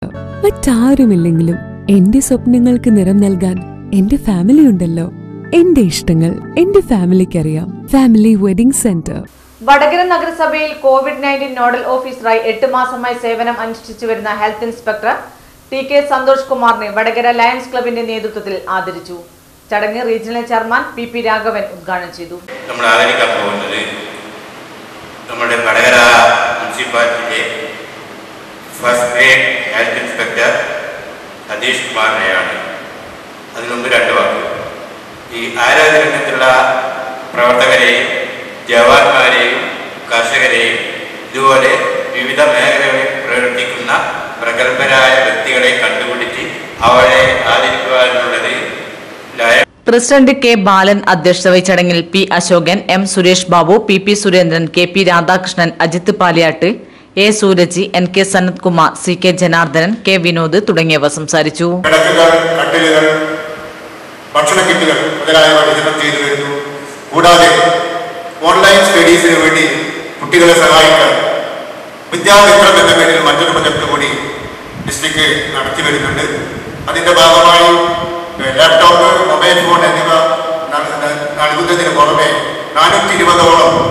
മറ്റാരുമില്ലെങ്കിലും എന്റെ സ്വപ്നങ്ങൾക്ക് നിറം നൽകാൻ എന്റെ ഫാമിലി ഉണ്ടല്ലോ എന്റെ ഇഷ്ടങ്ങൾ എന്റെ ഫാമിലിക്കറിയാം ഫാമിലി വെഡിംഗ് സെന്റർ വടകര നഗരസഭയിൽ കോവിഡ് നയൻറ്റീൻ നോഡൽ ഓഫീസറായി എട്ട് മാസമായി സേവനം അനുഷ്ഠിച്ചു വരുന്ന health inspector T K Santhosh കുമാറിനെ വടകര ലയൺസ് ക്ലബിന്റെ നേതൃത്വത്തിൽ ആദരിച്ചു ചടങ്ങ് regional chairman P P Raghavan ഉദ്ഘാടനം ചെയ്തു നമ്മൾ ആദരിക്കാൻ പോകുന്നത് നമ്മുടെ വടകര മുനിസിപ്പാലിറ്റിയിലെ first grade health inspector Satheesh കുമാറിനെയാണ് അതിനു മുമ്പ് രണ്ട് വാക്ക് ഈ ആരോഗ്യ രംഗത്തുള്ള പ്രവർത്തകരെയും ജവാന്മാരെയും കർഷകരെയും ഇതുപോലെ വിവിധ മേഖലകളിൽ പ്രവർത്തിക്കുന്ന പ്രഗത്ഭരായ വ്യക്തികളെ കണ്ടുപിടിച്ച് അവരെ ആദരിക്കുക എന്നുള്ളത് ലയ പ്രസിഡന്റ് കെ ബാലൻ അധ്യക്ഷത വഹിച്ച ചടങ്ങിൽ P Ashokan M Suresh Babu P P Surendran K P Radhakrishnan Ajith Paliyat A Sooraj N K Sanath Kumar C K Janardhanan K Vinod തുടങ്ങിയവർ സംസാരിച്ചു കിടക്കുകൾ കട്ടിലുകൾ ഭക്ഷണ കിറ്റുകൾ മുതലായവ വിതരണം ചെയ്തു വരുന്നു കൂടാതെ ഓൺലൈൻ സ്റ്റഡീസിന് വേണ്ടി കുട്ടികളെ സഹായിക്കാൻ വിദ്യാമിത്രം എന്ന പേരിൽ മറ്റൊരു പ്രൊജക്ട് കൂടി ഡിസ്ട്രിക്ട് നടത്തി വരുന്നുണ്ട് അതിന്റെ ഭാഗമായി ലാപ്ടോപ്പ് മൊബൈൽ ഫോൺ എന്നിവ നൽ- നൽ- നൽകുന്നതിന് പുറമെ നാനൂറ്റി ഇരുപതോളം